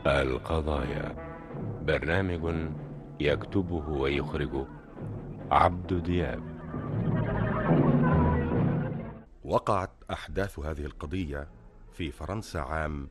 القضايا برنامج يكتبه ويخرجه عبد دياب وقعت أحداث هذه القضية في فرنسا عام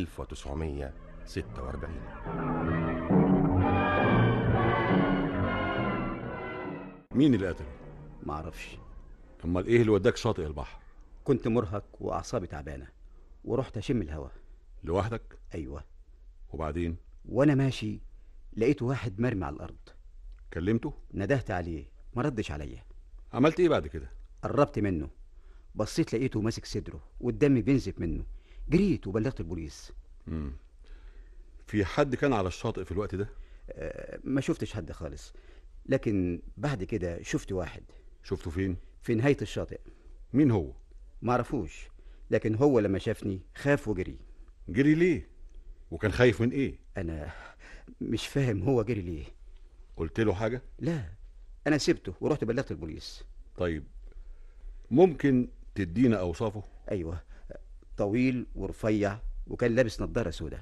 1946 مين اللي قتله؟ معرفش امال ايه اللي وداك شاطئ البحر؟ كنت مرهق واعصابي تعبانه ورحت اشم الهوا لوحدك؟ ايوه وبعدين؟ وانا ماشي لقيت واحد مرمي على الارض كلمته؟ ندهت عليه ما ردش عليا عملت ايه بعد كده؟ قربت منه بصيت لقيته ماسك صدره والدم بينزف منه جريت وبلغت البوليس مم. في حد كان على الشاطئ في الوقت ده؟ أه ما شفتش حد خالص لكن بعد كده شفت واحد شفته فين؟ في نهاية الشاطئ مين هو؟ معرفوش لكن هو لما شافني خاف وجري جري ليه؟ وكان خايف من ايه؟ انا مش فاهم هو جري ليه قلت له حاجة؟ لا انا سبته ورحت بلغت البوليس طيب ممكن تدينا اوصافه؟ ايوه طويل ورفيع وكان لابس نظارة سودة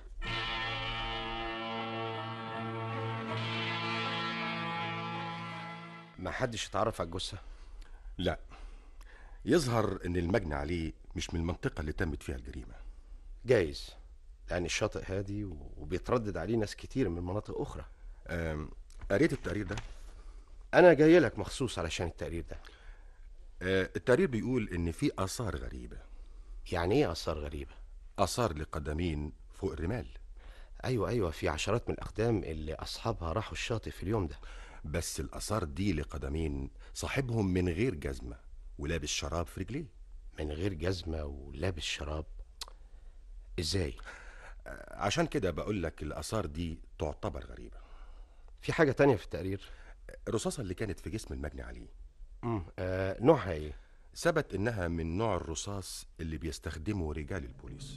ما حدش اتعرف على الجثة لا يظهر ان المجني عليه مش من المنطقة اللي تمت فيها الجريمة جايز يعني الشاطئ هادي وبيتردد عليه ناس كتير من مناطق أخرى أم، قريت التقرير ده أنا جاي لك مخصوص علشان التقرير ده آه، التقرير بيقول ان في اثار غريبة يعني إيه آثار غريبة؟ اثار لقدمين فوق الرمال أيوة أيوة في عشرات من الأقدام اللي أصحابها راحوا الشاطئ في اليوم ده بس الاثار دي لقدمين صاحبهم من غير جزمة ولابس شراب في رجليه من غير جزمة ولابس شراب إزاي؟ عشان كده بقول لك الاثار دي تعتبر غريبة في حاجة تانية في التقرير؟ الرصاصة اللي كانت في جسم المجني عليه مم. آه نوعها إيه؟ ثبت انها من نوع الرصاص اللي بيستخدمه رجال البوليس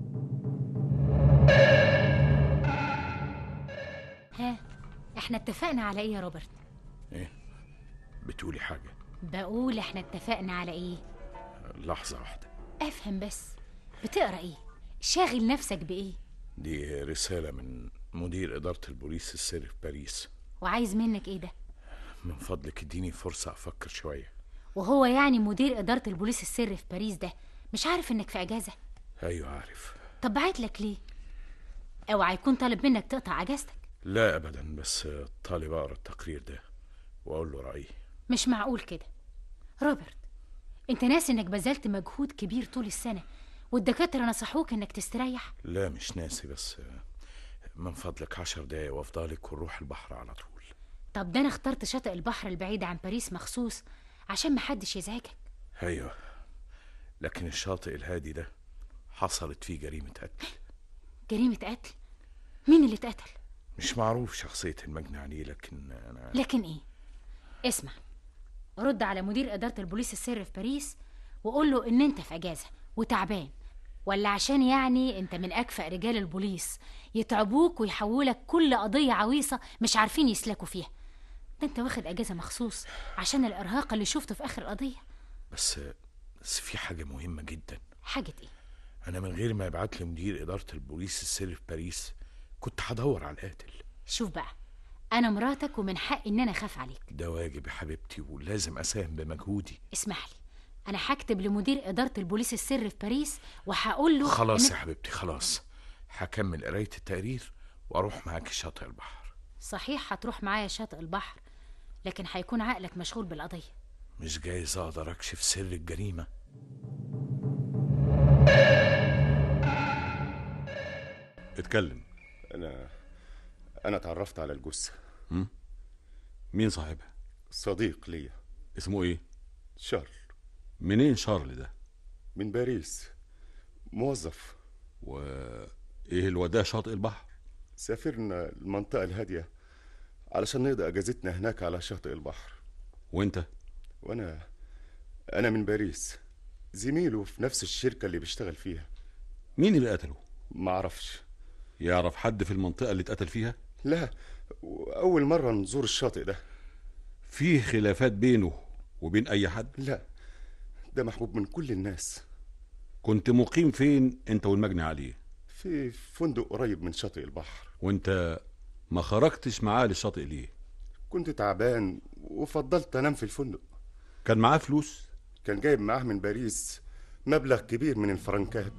ها احنا اتفقنا على ايه يا روبرت ايه؟ بتقولي حاجة بقول احنا اتفقنا على ايه لحظة واحدة افهم بس بتقرا ايه شاغل نفسك بايه دي رسالة من مدير إدارة البوليس السري في باريس وعايز منك ايه ده من فضلك اديني فرصة أفكر شوية وهو يعني مدير اداره البوليس السري في باريس ده مش عارف انك في اجازه أيوة عارف طب بعت لك ليه اوعى يكون طالب منك تقطع اجازتك لا أبدا بس طالب أقرأ التقرير ده وأقول له رأيي مش معقول كده روبرت انت ناسي انك بذلت مجهود كبير طول السنه والدكاتره نصحوك انك تستريح لا مش ناسي بس من فضلك عشر دقايق وأفضلك ونروح البحر على طول طب ده انا اخترت شاطئ البحر البعيد عن باريس مخصوص عشان محدش يزعجك أيوة لكن الشاطئ الهادي ده حصلت فيه جريمة قتل جريمه قتل مين اللي اتقتل مش معروف شخصية المجني عليه لكن أنا لكن ايه اسمع رد على مدير اداره البوليس السري في باريس وقول له ان انت في اجازه وتعبان ولا عشان يعني انت من اكفأ رجال البوليس يتعبوك ويحولك كل قضيه عويصه مش عارفين يسلكوا فيها ده انت واخد اجازه مخصوص عشان الارهاق اللي شفته في اخر القضيه بس بس في حاجة مهمة جدا حاجه ايه أنا من غير ما يبعت لي مدير إدارة البوليس السري في باريس كنت هدور على القاتل شوف بقى انا مراتك ومن حقي ان انا اخاف عليك ده واجب يا حبيبتي ولازم أساهم بمجهودي اسمح لي انا هكتب لمدير اداره البوليس السري في باريس وهقول له خلاص إن- يا حبيبتي خلاص هكمل قراية التقرير وأروح معاك شاطئ البحر صحيح هتروح معايا شاطئ البحر لكن هيكون عقلك مشغول بالقضيه مش جايز أقدر أكشف سر الجريمة اتكلم انا انا اتعرفت على الجثة مين صاحبها؟ صديق ليا اسمه إيه؟ شارل منين شارل ده؟ من باريس موظف وإيه اللي وداه شاطئ البحر؟ سافرنا المنطقة الهادية علشان نقضي اجازتنا هناك على شاطئ البحر وأنت؟ وانا انا من باريس زميله في نفس الشركة اللي بيشتغل فيها مين اللي قتله؟ معرفش يعرف حد في المنطقة اللي اتقتل فيها؟ لا وأول مرة نزور الشاطئ ده فيه خلافات بينه وبين أي حد؟ لا ده محبوب من كل الناس كنت مقيم فين أنت والمجني عليه؟ في فندق قريب من شاطئ البحر وانت ما خرجتش معاه للشاطئ ليه كنت تعبان وفضلت انام في الفندق كان معاه فلوس كان جايب معاه من باريس مبلغ كبير من الفرنكات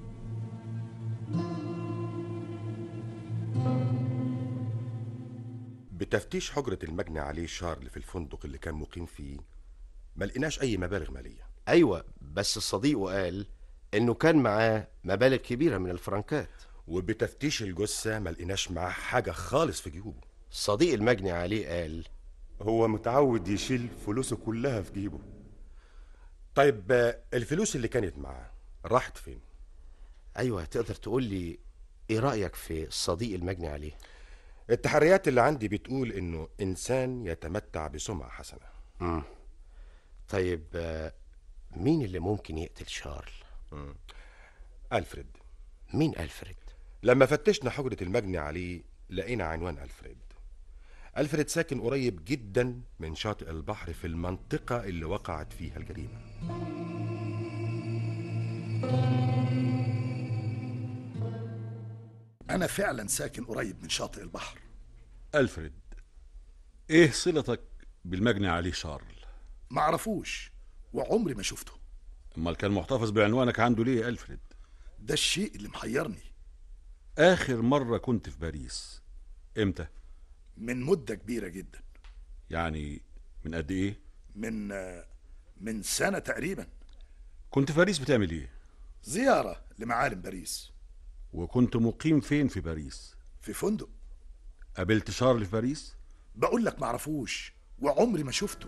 بتفتيش حجرة المجني عليه شارل في الفندق اللي كان مقيم فيه ما لقيناش أي مبالغ مالية ايوه بس صديقه قال انه كان معاه مبالغ كبيره من الفرنكات وبتفتيش الجثة ما لقيناش معاه حاجة خالص في جيوبه صديق المجني عليه قال هو متعود يشيل فلوسه كلها في جيبه طيب آه، الفلوس اللي كانت معاه راحت فين؟ ايوه تقدر تقول لي ايه رايك في صديق المجني عليه التحريات اللي عندي بتقول إنه إنسان يتمتع بسمعة حسنة مم. طيب آه، مين اللي ممكن يقتل شارل ألفريد مين الفريد لما فتشنا حجرة المجني عليه لقينا عنوان ألفريد ألفريد ساكن قريب جدا من شاطئ البحر في المنطقة اللي وقعت فيها الجريمة أنا فعلا ساكن قريب من شاطئ البحر ألفريد ايه صلتك بالمجني عليه شارل معرفوش وعمري ما شفته امال كان محتفظ بعنوانك عنده ليه يا ألفريد ده الشيء اللي محيرني آخر مرة كنت في باريس امتى من مدة كبيرة جدا يعني من قد ايه من آه، من سنة تقريبا كنت في باريس بتعمل ايه زيارة لمعالم باريس وكنت مقيم فين في باريس في فندق قابلت شارل في باريس بقول لك معرفوش وعمري ما شفته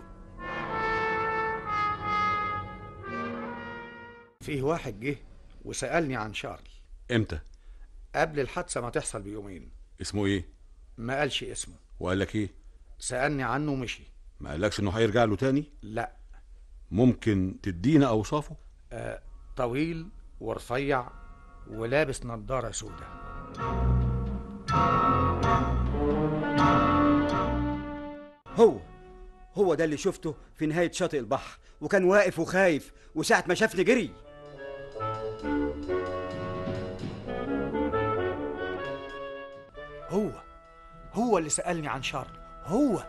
فيه واحد جه وسألني عن شارل امتى قبل الحادثة ما تحصل بيومين اسمه ايه ما قالش اسمه وقال لك ايه سألني عنه ومشي ما قالكش انه هيرجع له تاني لا ممكن تدينا اوصافه آه طويل ورفيع ولابس نظارة سوداء هو هو ده اللي شفته في نهاية شاطئ البحر وكان واقف وخايف وساعة ما شافني جري هو هو اللي سألني عن شارل هو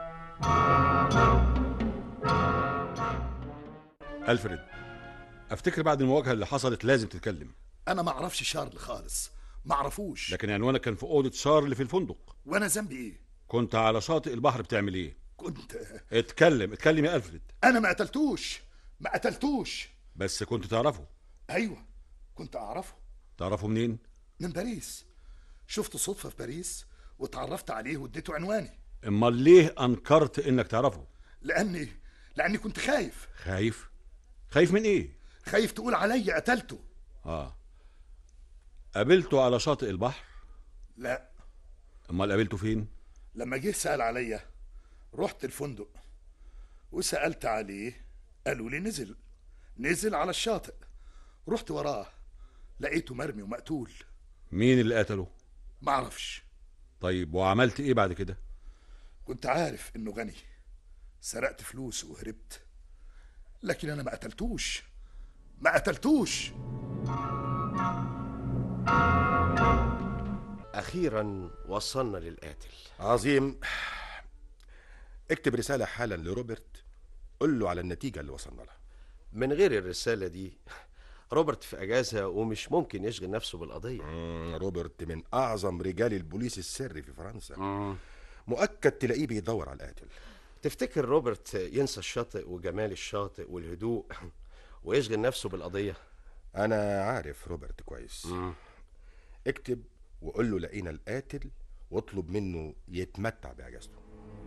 ألفريد افتكر بعد المواجهة اللي حصلت لازم تتكلم أنا ما أعرفش شارل خالص ما أعرفوش لكن عنوانك كان في أوضة شارل في الفندق وأنا ذنبي إيه كنت على شاطئ البحر بتعمل ايه كنت اتكلم اتكلم يا ألفريد أنا ما قتلتوش ما قتلتوش بس كنت تعرفه أيوة كنت أعرفه تعرفه منين من باريس شفته صدفة في باريس واتعرفت عليه واديته عنواني امال ليه انكرت انك تعرفه لأني لأني كنت خايف خايف خايف من ايه خايف تقول عليا قتلته اه قابلته على شاطئ البحر لا امال قابلته فين لما جه سأل عليا رحت الفندق وسألت عليه قالوا لي نزل نزل على الشاطئ رحت وراه لقيته مرمي ومقتول مين اللي قتله معرفش طيب وعملت ايه بعد كده كنت عارف انه غني سرقت فلوسه وهربت لكن انا ما قتلتوش ما قتلتوش اخيرا وصلنا للقاتل عظيم اكتب رسالة حالا لروبرت قل له على النتيجة اللي وصلنا لها من غير الرساله دي روبرت في اجازه ومش ممكن يشغل نفسه بالقضيه مم، روبرت من أعظم رجال البوليس السري في فرنسا مؤكد تلاقيه بيدور على القاتل تفتكر روبرت ينسى الشاطئ وجمال الشاطئ والهدوء ويشغل نفسه بالقضيه أنا عارف روبرت كويس اكتب وقول له لقينا القاتل واطلب منه يتمتع بأجازته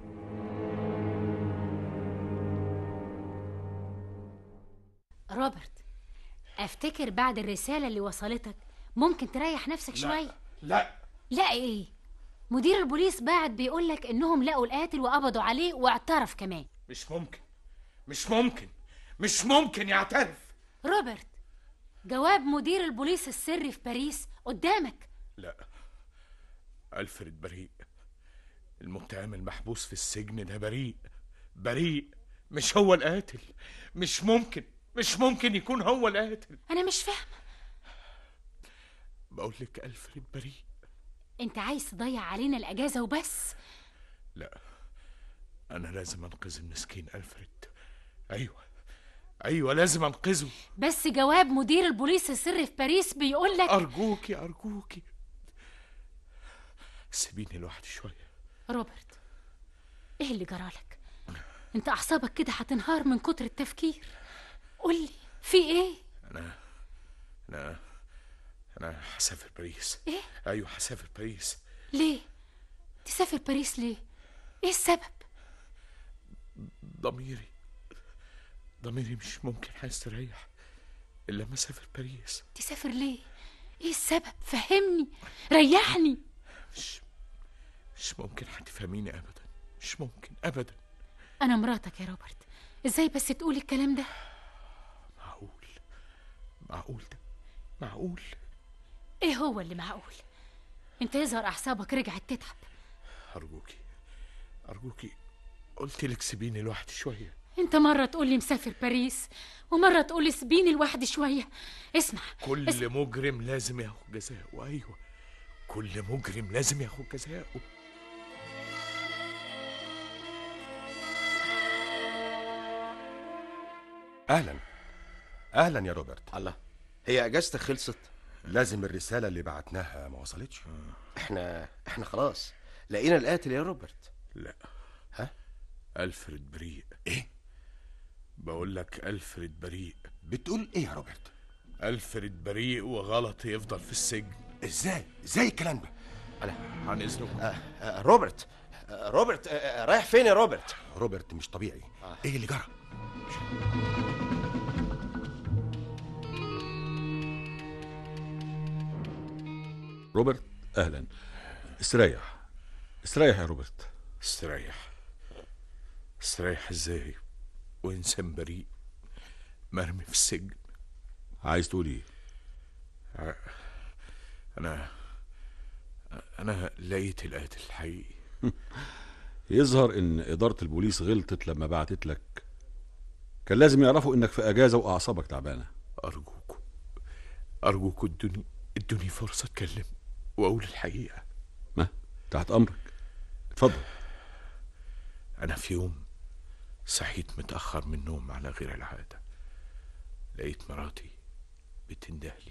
روبرت افتكر بعد الرسالة اللي وصلتك ممكن تريح نفسك شوية لا لا ايه مدير البوليس بعد بيقولك انهم لقوا القاتل وقبضوا عليه واعترف كمان مش ممكن مش ممكن مش ممكن يعترف روبرت جواب مدير البوليس السري في باريس قدامك لا ألفريد بريء المتهم المحبوس في السجن ده بريء بريء مش هو القاتل مش ممكن مش ممكن يكون هو القاتل انا مش فاهمة بقول لك ألفريد بريء انت عايز تضيع علينا الاجازه وبس لا أنا لازم أنقذ المسكين ألفريد أيوة أيوة لازم أنقذه بس جواب مدير البوليس السري في باريس بيقول لك أرجوكي أرجوكي سيبيني لوحدي شوية روبرت ايه اللي جرالك انت اعصابك كده هتنهار من كتر التفكير قولي في ايه أنا أنا أنا هسافر باريس إيه؟ أيوة هسافر باريس ليه تسافر باريس ليه ايه السبب ضميري ضميري مش ممكن هيستريح إلا لما أسافر باريس تسافر ليه ايه السبب فهمني ريحني مش مش ممكن هتفهميني أبدا مش ممكن أبدا انا مراتك يا روبرت ازاي بس تقول الكلام ده معقول معقول ده معقول ايه هو اللي معقول انت يظهر اعصابك رجعت تتعب أرجوكي أرجوكي قلت لك سيبيني لوحدي شوية انت مرة تقولي مسافر باريس ومرة تقولي سيبيني لوحدي شوية اسمع كل اس- مجرم لازم ياخد جزاءه أيوة كل مجرم لازم ياخد جزاءه اهلا اهلا يا روبرت الله هي اجازتك خلصت لازم الرساله اللي بعتناها ما وصلتش احنا احنا خلاص لقينا القاتل يا روبرت لا ها ألفريد بريء ايه بقول لك ألفريد بريء بتقول ايه يا روبرت ألفريد بريء وغلط يفضل في السجن ازاي ازاي الكلام ده عن إذنكم آه آه روبرت آه روبرت آه آه رايح فين يا روبرت روبرت مش طبيعي ايه اللي جرى روبرت اهلا استريح استريح يا روبرت استريح استريح ازاي وإنسان بريء مرمي في السجن عايز تقول ايه أنا أنا لقيت القاتل الحقيقي يظهر ان اداره البوليس غلطت لما بعتت لك كان لازم يعرفوا انك في اجازه واعصابك تعبانه أرجوكم أرجوكم ادوني ادوني فرصة أتكلم وأقول الحقيقة ما تحت امرك اتفضل أنا في يوم صحيت متأخر من النوم على غير العادة لقيت مراتي بتندهلي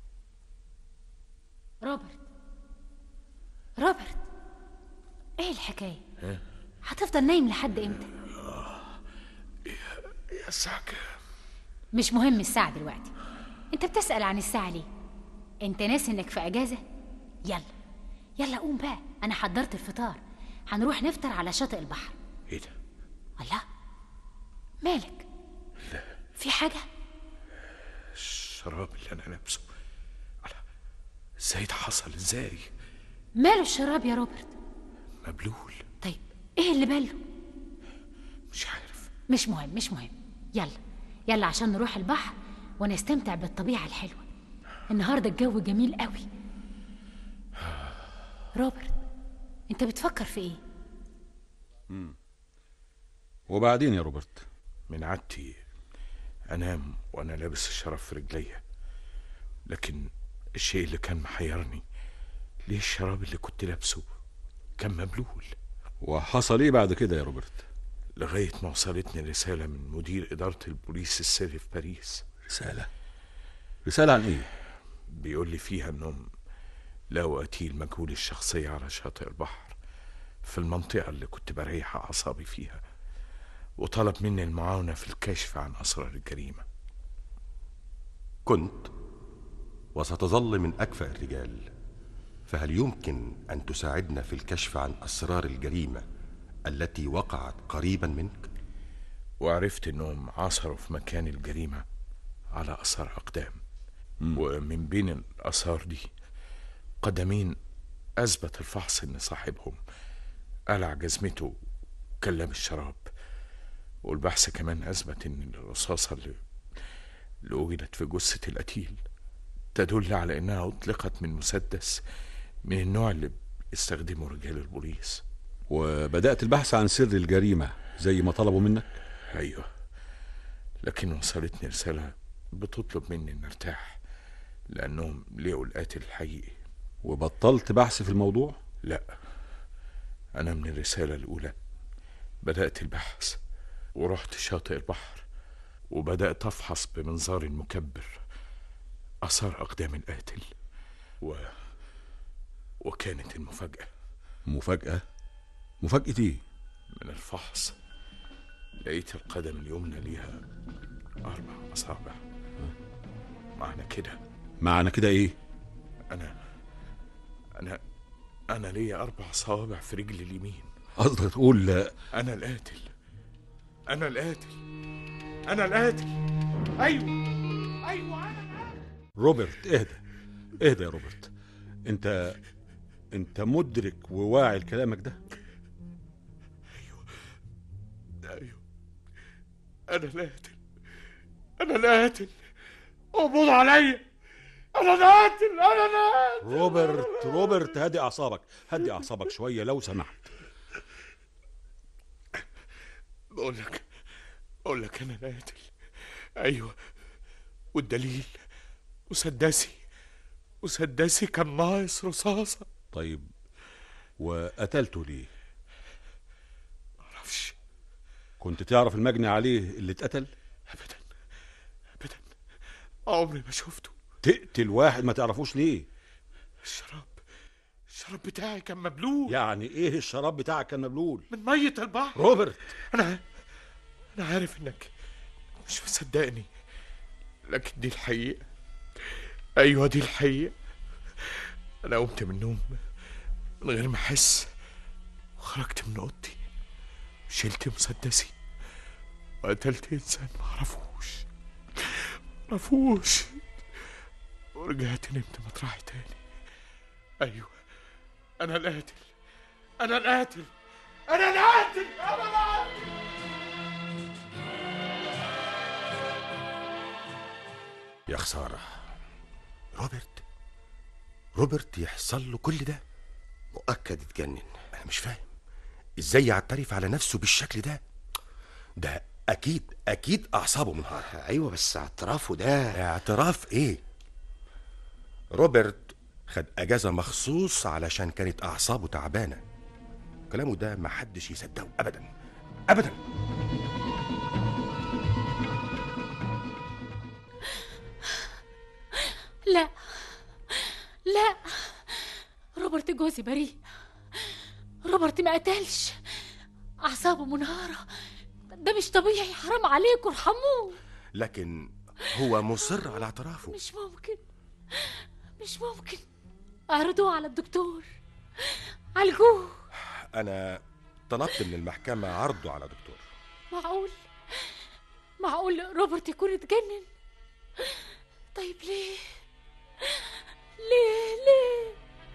روبرت روبرت ايه الحكاية ها؟ هتفضل نايم لحد امتى يا ساكا مش مهم الساعة دلوقتي انت بتسأل عن الساعة ليه انت ناسي انك في اجازة يلا يلا قوم بقى انا حضرت الفطار هنروح نفطر على شاطئ البحر ايه ده الله مالك في حاجة الشراب اللي أنا لابسه على ازاي ده حصل ازاي ماله الشراب يا روبرت مبلول طيب ايه اللي باله مش عارف مش مهم مش مهم يلا يلا عشان نروح البحر ونستمتع بالطبيعة الحلوة النهاردة الجو جميل قوي روبرت انت بتفكر في ايه وبعدين يا روبرت من عادتي انام وانا لابس الشراب في رجليا لكن الشيء اللي كان محيرني ليه الشراب اللي كنت لابسه كان مبلول وحصل ايه بعد كده يا روبرت لغاية ما وصلتني رسالة من مدير إدارة البوليس السري في باريس رسالة رسالة عن ايه بيقول لي فيها انهم لقوا قتيل مجهول الشخصية على شاطئ البحر في المنطقة اللي كنت بريح أعصابي فيها وطلب مني المعاونة في الكشف عن أسرار الجريمة كنت وستظل من اكفأ الرجال فهل يمكن ان تساعدنا في الكشف عن اسرار الجريمه التي وقعت قريبا منك وعرفت انهم عثروا في مكان الجريمة على أثار أقدام ومن بين الآثار دي قدمين أثبت الفحص إن صاحبهم قلع جزمته كلم الشراب والبحث كمان أثبت إن الرصاصة اللي, اللي وجدت في جثة القتيل تدل على إنها أطلقت من مسدس من النوع اللي بيستخدمه رجال البوليس وبدأت البحث عن سر الجريمة زي ما طلبوا منك أيوه لكن وصلتني رسالة بتطلب مني إن أرتاح لأنهم لقوا القاتل الحقيقي وبطلت بحث في الموضوع لا أنا من الرسالة الأولى بدأت البحث ورحت شاطئ البحر وبدأت أفحص بمنظاري المكبر آثار أقدام القاتل و... وكانت المفاجأة مفاجأة مفاجأة ايه من الفحص لقيت القدم اليمنى ليها أربع أصابع معنى كده معنى كده ايه أنا أنا أنا ليا أربع صوابع في رجلي اليمين قصدك تقول لا أنا القاتل أنا القاتل أنا القاتل أيوه أيوه أنا روبرت اهدى اهدى يا روبرت انت انت مدرك وواعي لكلامك ده أيوه أنا القاتل أنا القاتل قبض عليا أنا القاتل أنا القاتل روبرت روبرت هدي اعصابك هدي اعصابك شويه لو سمحت بقول لك بقول لك أنا القاتل أيوه والدليل مسدسي مسدسي كان ناقص رصاصة طيب وقتلته ليه معرفش كنت تعرف المجني عليه اللي اتقتل أبدا أبدا عمري ما شفته تقتل واحد ما تعرفوش ليه الشراب الشراب بتاعي كان مبلول يعني ايه الشراب بتاعك كان مبلول من مية البحر روبرت أنا أنا عارف إنك مش مصدقني لكن دي الحقيقة أيوة دي الحقيقة أنا قمت من النوم من غير ما أحس وخرجت من أوضتي شلت مسدسي وقتلت إنسان معرفوش معرفوش ورجعت نمت مطرحي تاني أيوة أنا القاتل أنا القاتل أنا القاتل أنا القاتل يا خسارة روبرت روبرت يحصل له كل ده مؤكد اتجنن أنا مش فاهم إزاي يعترف على نفسه بالشكل ده ده أكيد أكيد أعصابه منهارة ايوه بس اعترافه ده اعتراف إيه روبرت خد أجازة مخصوص علشان كانت أعصابه تعبانة كلامه ده محدش يصدقه أبدا أبدا لا لا روبرت جوزي بريء روبرت ما قتلش أعصابه منهارة ده مش طبيعي حرام عليكم ارحموه لكن هو مصر على اعترافه مش ممكن مش ممكن اعرضوه على الدكتور عالجوه أنا طلبت من المحكمة عرضه على دكتور معقول معقول روبرت يكون اتجنن طيب ليه ليه ليه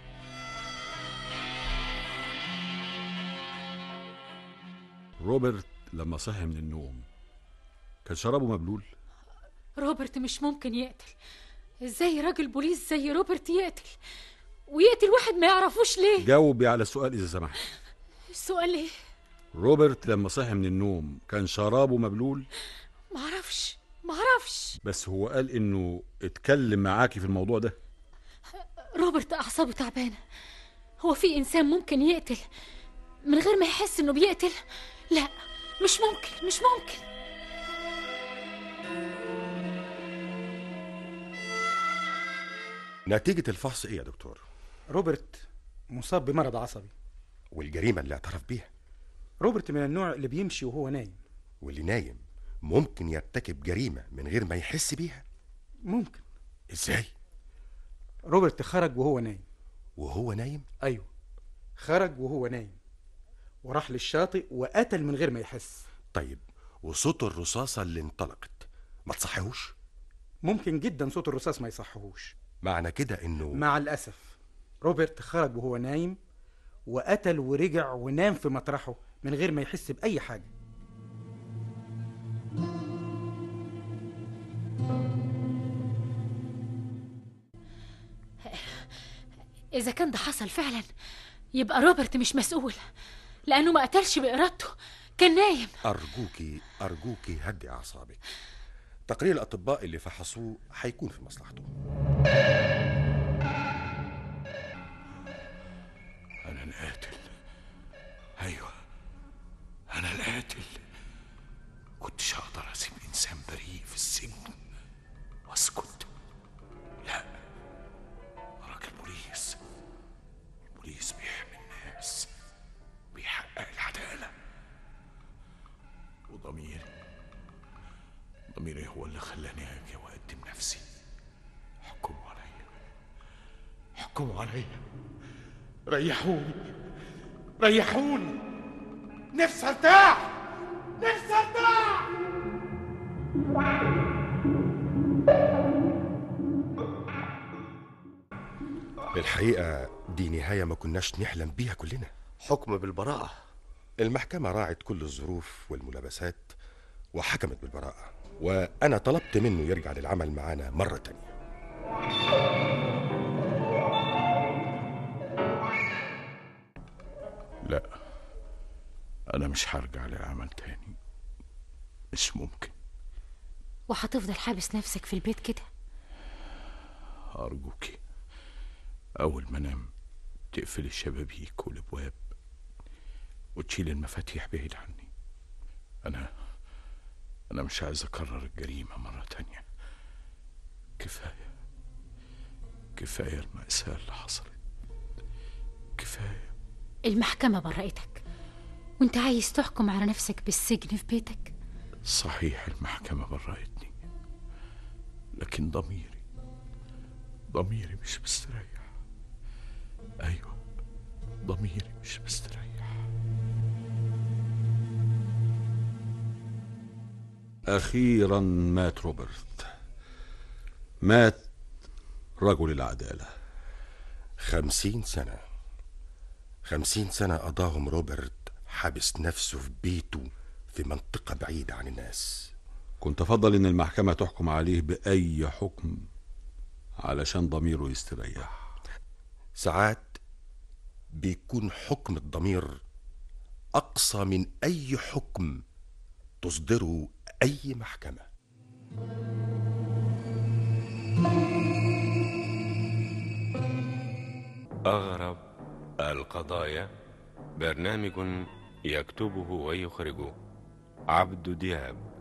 روبرت لما صحي من النوم كان شرابه مبلول روبرت مش ممكن يقتل ازاي راجل بوليس زي روبرت يقتل ويقتل واحد ما يعرفوش ليه جاوبي على السؤال اذا سمحت السؤال ايه روبرت لما صحي من النوم كان شرابه مبلول معرفش معرفش بس هو قال انه اتكلم معاكي في الموضوع ده روبرت اعصابه تعبانه هو في انسان ممكن يقتل من غير ما يحس انه بيقتل لا مش ممكن مش ممكن نتيجة الفحص إيه يا دكتور روبرت مصاب بمرض عصبي والجريمة اللي اعترف بيها روبرت من النوع اللي بيمشي وهو نايم واللي نايم ممكن يرتكب جريمة من غير ما يحس بيها ممكن إزاي روبرت خرج وهو نايم وهو نايم ايوه خرج وهو نايم وراح للشاطئ وقتل من غير ما يحس طيب وصوت الرصاصة اللي انطلقت ما تصحيهوش ممكن جدا صوت الرصاص ما يصحهوش معنى كده إنه مع الاسف روبرت خرج وهو نايم وقتل ورجع ونام في مطرحه من غير ما يحس باي حاجه اذا كان ده حصل فعلا يبقى روبرت مش مسؤول لانه ما قتلش بارادته كان نايم أرجوكي أرجوكي هدي أعصابك تقرير الأطباء اللي فحصوه هيكون في مصلحته ضميري هو اللي خلاني اجي واقدم نفسي حكموا عليا حكموا عليا ريحوني ريحوني نفسي ارتاح نفسي ارتاح الحقيقة دي نهاية ما كناش نحلم بيها كلنا حكم بالبراءة المحكمة راعت كل الظروف والملابسات وحكمت بالبراءة وأنا طلبت منه يرجع للعمل معانا مرة تانية لا انا مش هرجع للعمل تاني مش ممكن وهتفضل حابس نفسك في البيت كده ارجوكي اول ما انام تقفل الشبابيك والابواب وتشيل المفاتيح بعيد عني انا انا مش عايز اكرر الجريمه مره تانية كفايه كفايه الماساه اللي حصلت كفايه المحكمة برأتك وانت عايز تحكم على نفسك بالسجن في بيتك صحيح المحكمة برأتني لكن ضميري ضميري مش مستريح أيوة ضميري مش مستريح أخيرا مات روبرت مات رجل العدالة خمسين سنة خمسين سنة قضاهم روبرت حابس نفسه في بيته في منطقة بعيدة عن الناس كنت أفضل إن المحكمة تحكم عليه بأي حكم علشان ضميره يستريح ساعات بيكون حكم الضمير أقصى من أي حكم تصدره أي محكمة أغرب القضايا برنامج يكتبه ويخرجه عبد دياب